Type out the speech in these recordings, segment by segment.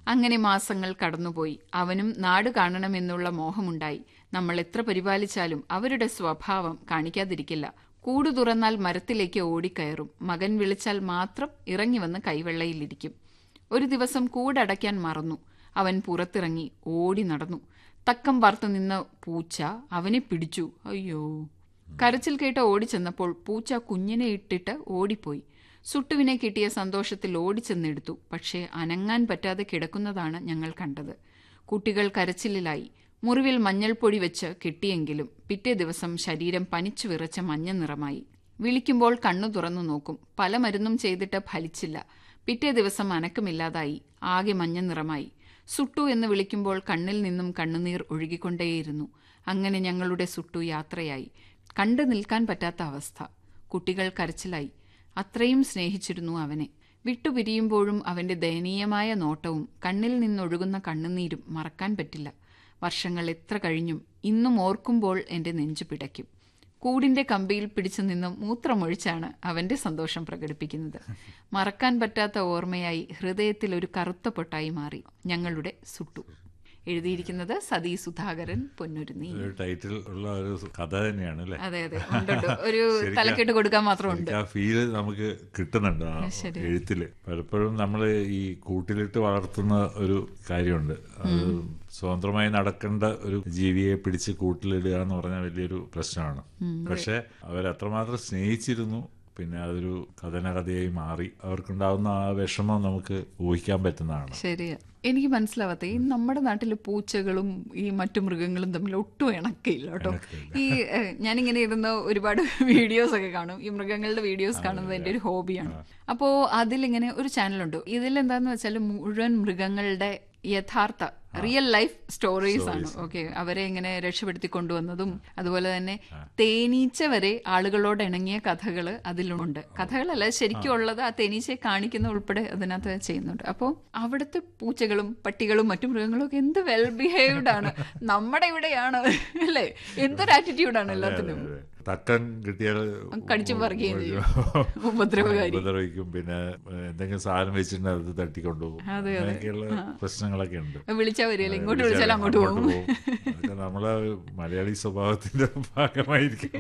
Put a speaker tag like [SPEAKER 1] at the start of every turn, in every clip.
[SPEAKER 1] അങ്ങനെ മാസങ്ങൾ കടന്നുപോയി അവനും നാട് കാണണമെന്നുള്ള മോഹമുണ്ടായി നമ്മൾ എത്ര പരിപാലിച്ചാലും അവരുടെ സ്വഭാവം കാണിക്കാതിരിക്കില്ല കൂട് തുറന്നാൽ മരത്തിലേക്ക് ഓടിക്കയറും മകൻ വിളിച്ചാൽ മാത്രം ഇറങ്ങി വന്ന് കൈവെള്ളയിലിരിക്കും ഒരു ദിവസം കൂടടയ്ക്കാൻ മറന്നു അവൻ പുറത്തിറങ്ങി ഓടി നടന്നു തക്കം പാർത്തു നിന്ന പൂച്ച അവനെ പിടിച്ചു അയ്യോ കരച്ചിൽ കേട്ട് ഓടിച്ചെന്നപ്പോൾ പൂച്ച കുഞ്ഞിനെ ഇട്ടിട്ട് ഓടിപ്പോയി സുട്ടുവിനെ കിട്ടിയ സന്തോഷത്തിൽ ഓടിച്ചെന്നെടുത്തു പക്ഷേ അനങ്ങാൻ പറ്റാതെ കിടക്കുന്നതാണ് ഞങ്ങൾ കണ്ടത് കുട്ടികൾ കരച്ചിലിലായി മുറിവിൽ മഞ്ഞൾപ്പൊടി വെച്ച് കെട്ടിയെങ്കിലും പിറ്റേ ദിവസം ശരീരം പനിച്ചു വിറച്ച മഞ്ഞ നിറമായി വിളിക്കുമ്പോൾ കണ്ണു തുറന്നു നോക്കും പല മരുന്നും ചെയ്തിട്ട് ഫലിച്ചില്ല പിറ്റേ ദിവസം അനക്കമില്ലാതായി ആകെ മഞ്ഞ നിറമായി സുട്ടു എന്ന് വിളിക്കുമ്പോൾ കണ്ണിൽ നിന്നും കണ്ണുനീർ ഒഴുകിക്കൊണ്ടേയിരുന്നു അങ്ങനെ ഞങ്ങളുടെ സുട്ടു യാത്രയായി കണ്ടു നിൽക്കാൻ പറ്റാത്ത അവസ്ഥ കുട്ടികൾ കരച്ചിലായി അത്രയും സ്നേഹിച്ചിരുന്നു അവനെ വിട്ടുപിരിയുമ്പോഴും അവന്റെ ദയനീയമായ നോട്ടവും കണ്ണിൽ നിന്നൊഴുകുന്ന കണ്ണുനീരും മറക്കാൻ പറ്റില്ല വർഷങ്ങൾ എത്ര കഴിഞ്ഞും ഇന്നും ഓർക്കുമ്പോൾ എന്റെ നെഞ്ചു പിടയ്ക്കും കൂടിന്റെ കമ്പിയിൽ പിടിച്ചു നിന്നും മൂത്രമൊഴിച്ചാണ് അവന്റെ സന്തോഷം പ്രകടിപ്പിക്കുന്നത് മറക്കാൻ പറ്റാത്ത ഓർമ്മയായി ഹൃദയത്തിൽ ഒരു കറുത്ത പൊട്ടായി മാറി ഞങ്ങളുടെ സുട്ടു എഴുതിയിരിക്കുന്നത് സതീ സുധാകരൻ പൊന്നുരുന്നി
[SPEAKER 2] ഒരു ടൈറ്റിൽ ഉള്ള ഒരു കഥ തന്നെയാണ് അല്ലേ
[SPEAKER 1] അതെ അതെ ഉണ്ട്, ഉണ്ട്. ഒരു തലക്കെട്ട് കൊടുക്കാൻ മാത്രമുണ്ട്
[SPEAKER 2] ശരിക്കും ആ ഫീല് നമുക്ക് കിട്ടുന്നുണ്ട് ആ എഴുത്തില് പലപ്പോഴും നമ്മൾ ഈ കൂട്ടിലിട്ട് വളർത്തുന്ന ഒരു കാര്യമുണ്ട് അത് സ്വതന്ത്രമായി നടക്കേണ്ട ഒരു ജീവിയെ പിടിച്ച് കൂട്ടിലിടുക എന്ന് പറഞ്ഞാൽ വലിയൊരു പ്രശ്നമാണ് പക്ഷെ അവരത്രമാത്രം സ്നേഹിച്ചിരുന്നു പിന്നെ അതൊരു കഥനകഥയായി മാറി അവർക്കുണ്ടാവുന്ന ആ വിഷമം നമുക്ക് ഊഹിക്കാൻ പറ്റുന്നതാണ്
[SPEAKER 1] ശരിയാ എനിക്ക് മനസ്സിലാവാത്ത ഈ നമ്മുടെ നാട്ടിൽ പൂച്ചകളും ഈ മറ്റു മൃഗങ്ങളും തമ്മിൽ ഒട്ടും ഇണക്കയില്ല കേട്ടോ ഈ ഏഹ്, ഞാനിങ്ങനെ ഇരുന്ന് ഒരുപാട് വീഡിയോസ് ഒക്കെ കാണും ഈ മൃഗങ്ങളുടെ വീഡിയോസ് കാണുന്നത് എൻ്റെ ഒരു ഹോബിയാണ് അപ്പോൾ അതിലിങ്ങനെ ഒരു ചാനലുണ്ട് ഇതിലെന്താന്ന് വെച്ചാൽ മുഴുവൻ മൃഗങ്ങളുടെ യഥാർത്ഥ റിയൽ ലൈഫ് സ്റ്റോറീസ് ആണ് ഓക്കെ അവരെ ഇങ്ങനെ രക്ഷപ്പെടുത്തി കൊണ്ടുവന്നതും അതുപോലെ തന്നെ തേനീച്ച വരെ ആളുകളോട് ഇണങ്ങിയ കഥകൾ അതിലുണ്ട് കഥകളല്ല ശരിക്കും ഉള്ളത് ആ തേനീച്ചയെ കാണിക്കുന്ന ഉൾപ്പെടെ അതിനകത്ത് ചെയ്യുന്നുണ്ട് അപ്പോൾ അവിടുത്തെ പൂച്ചകളും പട്ടികളും മറ്റു മൃഗങ്ങളും ഒക്കെ എന്ത് വെൽ ബിഹേവ്ഡ് ആണ് നമ്മുടെ ഇവിടെയാണ് അല്ലേ എന്തൊരു ആറ്റിറ്റ്യൂഡാണ് എല്ലാത്തിനും
[SPEAKER 2] അതെ. തക്കൻ കിട്ടിയാൽ
[SPEAKER 1] കടിച്ചും പറിക്കുകയും ചെയ്യും ഉപദ്രവകാരി
[SPEAKER 2] ഉപദ്രവിക്കും പിന്നെ എന്തെങ്കിലും സാധനം വെച്ചിട്ടുണ്ട് അത് തട്ടിക്കൊണ്ടുപോകും അങ്ങനെയൊക്കെയുള്ള പ്രശ്നങ്ങളൊക്കെ ഉണ്ട്
[SPEAKER 1] വിളിച്ചാൽ വരികയില്ല ഇങ്ങോട്ട് വിളിച്ചാൽ അങ്ങോട്ട് പോകും
[SPEAKER 2] അതൊക്കെ നമ്മളെ മലയാളി സ്വഭാവത്തിന്റെ ഭാഗമായിരിക്കും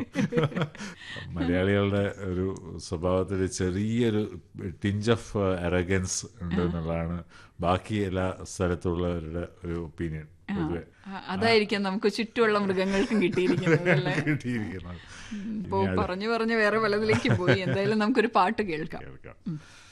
[SPEAKER 2] മലയാളികളുടെ ഒരു സ്വഭാവത്തിൽ ചെറിയൊരു ടിഞ്ച് ഓഫ് അറഗൻസ് ഉണ്ട് എന്നുള്ളതാണ് ബാക്കി എല്ലാ സ്ഥലത്തുള്ളവരുടെ ഒരു ഒപ്പീനിയൻ പൊതുവെ
[SPEAKER 1] ആ, അതായിരിക്കാം നമുക്ക് ചുറ്റുമുള്ള മൃഗങ്ങൾക്കും കിട്ടിയിരിക്കുന്നത് അല്ലേ
[SPEAKER 2] കിട്ടിയിരിക്കുന്നത്
[SPEAKER 1] ഇപ്പോ പറഞ്ഞു പറഞ്ഞു വേറെ പലതിലേക്ക് പോയി എന്തായാലും നമുക്കൊരു പാട്ട് കേൾക്കാം
[SPEAKER 2] കേൾക്കാം